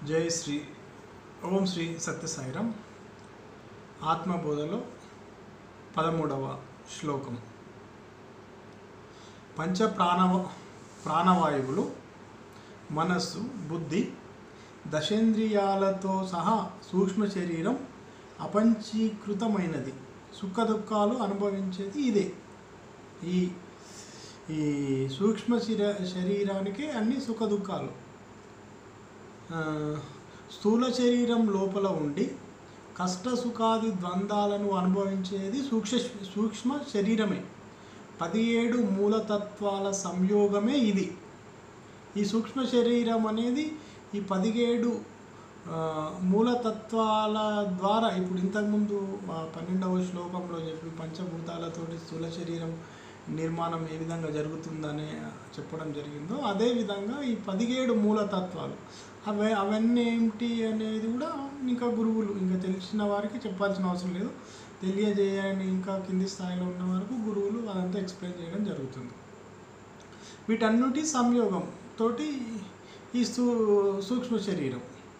జై శ్రీ ఓం శ్రీ సత్యసాయిరం ఆత్మబోధలో పదమూడవ శ్లోకం పంచ ప్రాణవ ప్రాణవాయువులు మనస్సు బుద్ధి దశేంద్రియాలతో సహా సూక్ష్మ శరీరం అపంచీకృతమైనది సుఖ దుఃఖాలు అనుభవించేది ఇదే ఈ ఈ సూక్ష్మ శరీర శరీరానికి అన్ని సుఖ దుఃఖాలు ఆ, స్థూల శరీరం లోపల ఉండి కష్ట సుఖాది ద్వంద్వాలను అనుభవించేది సూక్ష్మ సూక్ష్మ శరీరమే పదిహేడు మూలతత్వాల సంయోగమే ఇది ఈ సూక్ష్మ శరీరం అనేది ఈ పదిహేడు ఆ, మూలతత్వాల ద్వారా ఇప్పుడు ఇంతకుముందు ఆ పన్నెండవ శ్లోకంలో చెప్పి పంచభూతాలతోటి స్థూల శరీరం నిర్మాణం ఏ విధంగా జరుగుతుందని చెప్పడం జరిగిందో అదే విధంగా ఈ పదిహేడు మూలతత్వాలు అవి అవన్నీ ఏమిటి అనేది కూడా ఇంకా గురువులు ఇంకా తెలిసిన వారికి చెప్పాల్సిన అవసరం లేదు తెలియజేయని ఇంకా కింది స్థాయిలో ఉన్న వరకు గురువులు అదంతా ఎక్స్ప్లెయిన్ చేయడం జరుగుతుంది వీటన్నిటి సంయోగం తోటి ఈ స్థూ సూక్ష్మ శరీరం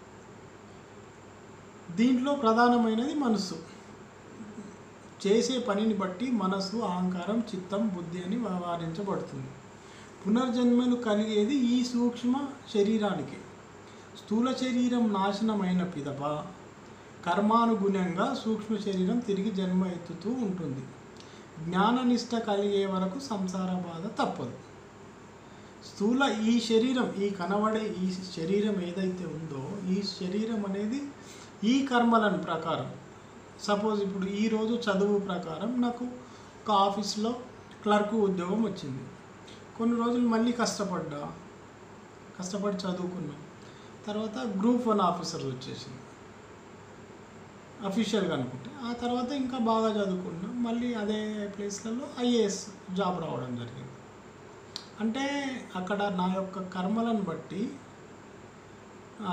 దీంట్లో ప్రధానమైనది మనస్సు చేసే పనిని బట్టి మనస్సు అహంకారం చిత్తం బుద్ధి అని వ్యవహరించబడుతుంది పునర్జన్మలు కలిగేది ఈ సూక్ష్మ శరీరానికి స్థూల శరీరం నాశనమైన పిదప కర్మానుగుణంగా సూక్ష్మ శరీరం తిరిగి జన్మ ఎత్తుతూ ఉంటుంది జ్ఞాననిష్ట కలిగే వరకు సంసార బాధ తప్పదు స్థూల ఈ శరీరం ఈ కనబడే ఈ శరీరం ఏదైతే ఉందో ఈ శరీరం అనేది ఈ కర్మలను ప్రకారం సపోజ్ ఇప్పుడు ఈరోజు చదువు ప్రకారం నాకు ఒక ఆఫీస్లో క్లర్క్ ఉద్యోగం వచ్చింది కొన్ని రోజులు మళ్ళీ కష్టపడ్డా కష్టపడి చదువుకున్నాం తర్వాత గ్రూప్ వన్ ఆఫీసర్ వచ్చేసింది అఫీషియల్గా అనుకుంటే ఆ తర్వాత ఇంకా బాగా చదువుకున్నాం మళ్ళీ అదే ప్లేస్లలో ఐఏఎస్ జాబ్ రావడం జరిగింది అంటే అక్కడ నా యొక్క కర్మలను బట్టి ఆ,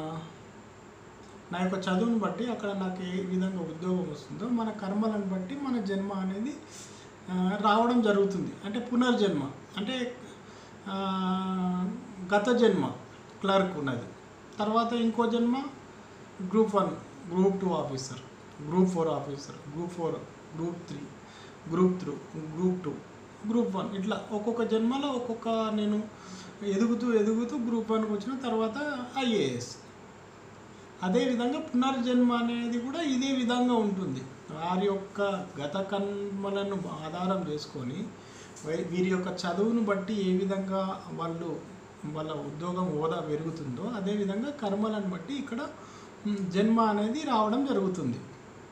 నా యొక్క చదువుని బట్టి అక్కడ నాకు ఏ విధంగా ఉద్యోగం వస్తుందో మన కర్మలను బట్టి మన జన్మ అనేది ఆ, రావడం జరుగుతుంది అంటే పునర్జన్మ అంటే ఆ, గత జన్మ క్లర్క్ ఉన్నది తర్వాత ఇంకో జన్మ group one group two officer group four officer group four group three group three group two group one ఇట్లా ఒక్కొక్క జన్మలో ఒక్కొక్క నేను ఎదుగుతూ ఎదుగుతూ గ్రూప్ వన్కి వచ్చిన తర్వాత ఐఏఎస్ అదేవిధంగా పునర్జన్మ అనేది కూడా ఇదే విధంగా ఉంటుంది వారి యొక్క గత కర్మలను ఆధారం చేసుకొని వై- వీరి యొక్క చదువును బట్టి ఏ విధంగా వాళ్ళు వాళ్ళ ఉద్యోగం హోదా పెరుగుతుందో అదేవిధంగా కర్మలను బట్టి ఇక్కడ మ్, జన్మ అనేది రావడం జరుగుతుంది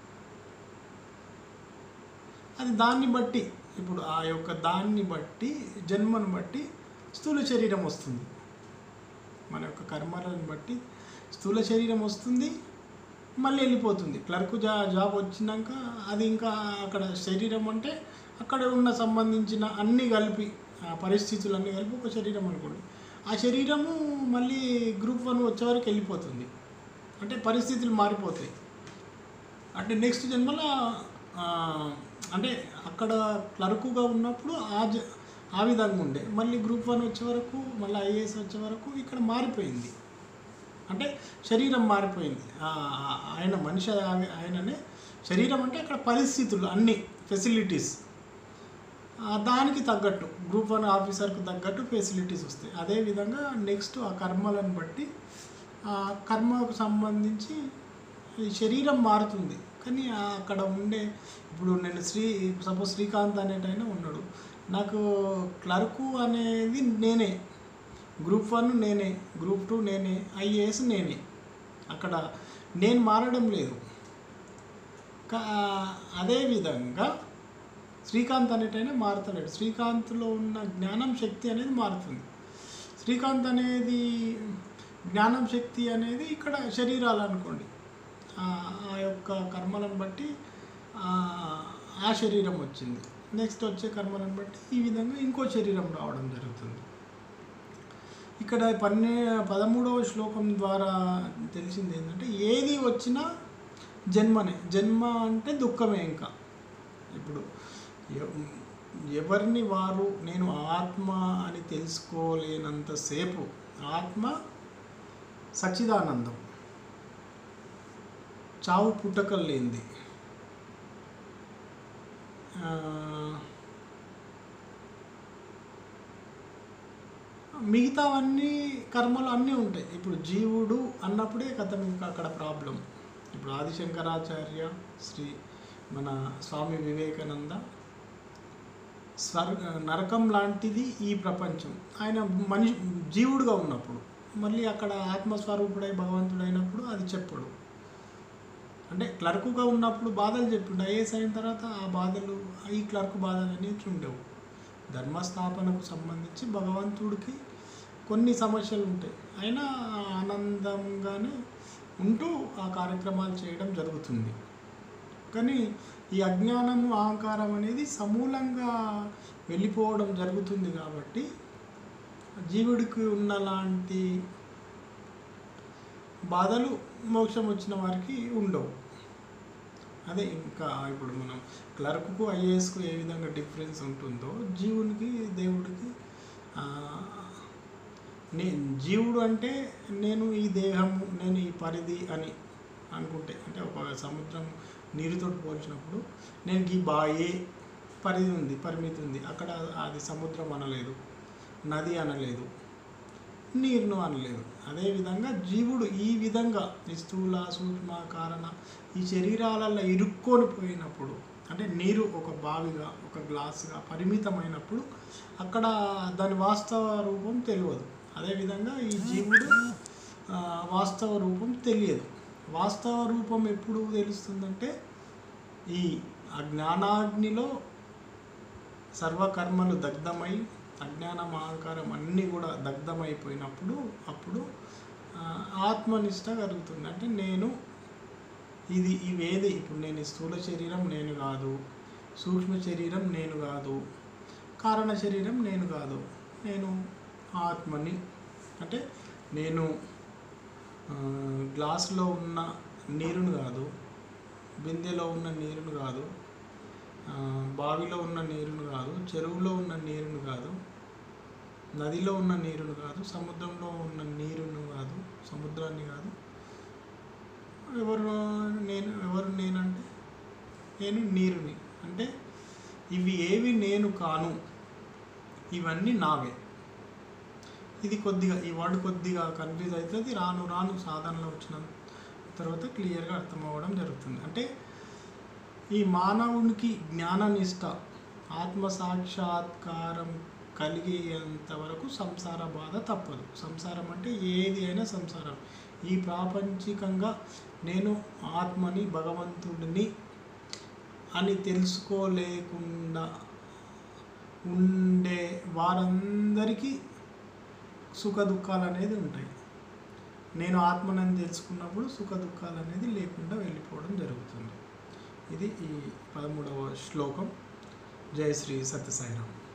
అది దాన్ని బట్టి ఇప్పుడు ఆ యొక్క దాన్ని బట్టి జన్మను బట్టి స్థూల శరీరం వస్తుంది మన యొక్క కర్మలను బట్టి స్థూల శరీరం వస్తుంది మళ్ళీ వెళ్ళిపోతుంది క్లర్క్ జా జాబ్ వచ్చినాక అది ఇంకా అక్కడ శరీరం అంటే అక్కడ ఉన్న సంబంధించిన అన్నీ కలిపి ఆ పరిస్థితులన్నీ కలిపి ఒక శరీరం అనుకోండి ఆ శరీరము మళ్ళీ గ్రూప్ వన్ వచ్చే వరకు వెళ్ళిపోతుంది అంటే పరిస్థితులు మారిపోతాయి అంటే నెక్స్ట్ జన్మలో ఆ, అంటే అక్కడ క్లర్కుగా ఉన్నప్పుడు ఆ జ ఆ విధంగా ఉండే మళ్ళీ గ్రూప్ వన్ వచ్చే వరకు మళ్ళీ ఐఏఎస్ వచ్చే వరకు ఇక్కడ మారిపోయింది అంటే శరీరం మారిపోయింది ఆ, ఆ- ఆయన మనిషి ఆ- ఆయననే శరీరం అంటే అక్కడ పరిస్థితులు అన్ని ఫెసిలిటీస్ ఆ, దానికి తగ్గట్టు గ్రూప్ వన్ ఆఫీసర్కి తగ్గట్టు ఫెసిలిటీస్ వస్తాయి అదేవిధంగా నెక్స్ట్ ఆ కర్మలను బట్టి ఆ కర్మకు సంబంధించి ఈ శరీరం మారుతుంది కానీ ఆ అక్కడ ఉండే ఇప్పుడు నేను శ్రీ సపోజ్ శ్రీకాంత్ అనేటైనా ఉన్నాడు నాకు క్లర్కు అనేది నేనే గ్రూప్ వన్ నేనే గ్రూప్ టూ నేనే ఐఏఎస్ నేనే అక్కడ నేను మారడం లేదు కా అదేవిధంగా శ్రీకాంత్ అనేటైనా మారుతలేడు శ్రీకాంత్లో ఉన్న జ్ఞానం శక్తి అనేది మారుతుంది శ్రీకాంత్ అనేది జ్ఞానం శక్తి అనేది ఇక్కడ శరీరాలు అనుకోండి ఆ ఆ యొక్క కర్మలను బట్టి ఆ ఆ శరీరం వచ్చింది నెక్స్ట్ వచ్చే కర్మలను బట్టి ఈ విధంగా ఇంకో శరీరం రావడం జరుగుతుంది ఇక్కడ పన్నె పదమూడవ శ్లోకం ద్వారా తెలిసింది ఏంటంటే ఏది వచ్చినా జన్మనే జన్మ అంటే దుఃఖమే ఇంకా ఇప్పుడు ఎవ- ఎవరిని వారు నేను ఆత్మ అని తెలుసుకోలేనంతసేపు ఆత్మ సచ్చిదానందం చావు పుట్టకలు లేనిది ఆ, మిగతావన్నీ కర్మలు అన్నీ ఉంటాయి ఇప్పుడు జీవుడు అన్నప్పుడే కథ ఇంకా అక్కడ ప్రాబ్లం ఇప్పుడు ఆదిశంకరాచార్య శ్రీ మన స్వామి వివేకానంద స్వర్గ నరకం లాంటిది ఈ ప్రపంచం ఆయన మనిషి జీవుడుగా ఉన్నప్పుడు మళ్ళీ అక్కడ ఆత్మస్వరూపుడై భగవంతుడైనప్పుడు అది చెప్పడు అంటే క్లర్కుగా ఉన్నప్పుడు బాధలు చెప్పిండు ఐఏఎస్ అయిన తర్వాత ఆ బాధలు ఈ క్లర్క్ బాధలు అనేవి ఉండవు ధర్మస్థాపనకు సంబంధించి భగవంతుడికి కొన్ని సమస్యలు ఉంటాయి అయినా ఆనందంగానే ఉంటూ ఆ కార్యక్రమాలు చేయడం జరుగుతుంది కానీ ఈ అజ్ఞానము అహంకారం అనేది సమూలంగా వెళ్ళిపోవడం జరుగుతుంది కాబట్టి జీవుడికి ఉన్నలాంటి బాధలు మోక్షం వచ్చిన వారికి ఉండవు అదే ఇంకా ఇప్పుడు మనం క్లర్క్కు ఐఏఎస్కు ఏ విధంగా డిఫరెన్స్ ఉంటుందో జీవునికి దేవుడికి ఆ, నే జీవుడు అంటే నేను ఈ దేహము నేను ఈ పరిధి అని అనుకుంటే అంటే ఒక సముద్రం నీరుతో పోల్చినప్పుడు నేను ఈ బాయే పరిధి ఉంది పరిమితి ఉంది అక్కడ అది సముద్రం అనలేదు నది అనలేదు నీరును అనలేదు అదేవిధంగా జీవుడు ఈ విధంగా ఈ స్థూల సూక్ష్మ కారణ ఈ శరీరాలలో ఇరుక్కొని పోయినప్పుడు అంటే నీరు ఒక బావిగా ఒక గ్లాసుగా పరిమితమైనప్పుడు అక్కడ దాని వాస్తవ రూపం తెలియదు అదేవిధంగా ఈ జీవుడు ఆ, వాస్తవ రూపం తెలియదు వాస్తవ రూపం ఎప్పుడు తెలుస్తుందంటే ఈ అజ్ఞానాగ్నిలో సర్వకర్మలు దగ్ధమై అజ్ఞానం అహంకారం అన్నీ కూడా దగ్ధమైపోయినప్పుడు అప్పుడు ఆ, ఆత్మనిష్ట కలుగుతుంది అంటే నేను ఇది ఇవేది ఇప్పుడు నేను ఈ స్థూల శరీరం నేను కాదు సూక్ష్మ శరీరం నేను కాదు కారణ శరీరం నేను కాదు నేను ఆత్మని అంటే నేను ఆ, గ్లాసులో ఉన్న నీరును కాదు బిందెలో ఉన్న నీరును కాదు ఆ, బావిలో ఉన్న నీరును కాదు చెరువులో ఉన్న నీరును కాదు నదిలో ఉన్న నీరును కాదు సముద్రంలో ఉన్న నీరును కాదు సముద్రాన్ని కాదు ఎవరు నేను ఎవరు నేనంటే నేను నీరుని అంటే ఇవి ఏవి నేను కాను ఇవన్నీ నావే ఇది కొద్దిగా ఈ వర్డ్ కొద్దిగా కన్ఫ్యూజ్ అవుతుంది రాను రాను సాధనలో వచ్చిన తర్వాత క్లియర్గా అర్థమవ్వడం జరుగుతుంది అంటే ఈ మానవునికి జ్ఞాననిష్ట ఆత్మ సాక్షాత్కారం కలిగేంత వరకు సంసార బాధ తప్పదు సంసారం అంటే ఏది అయినా సంసారం ఈ ప్రాపంచికంగా నేను ఆత్మని భగవంతుడిని అని తెలుసుకోలేకుండా ఉండే వారందరికీ సుఖ దుఃఖాలు అనేది ఉంటాయి నేను ఆత్మనని తెలుసుకున్నప్పుడు సుఖ దుఃఖాలు అనేది లేకుండా వెళ్ళిపోవడం జరుగుతుంది ఇది ఈ పదమూడవ శ్లోకం జయ శ్రీ సత్యసాయిరామ్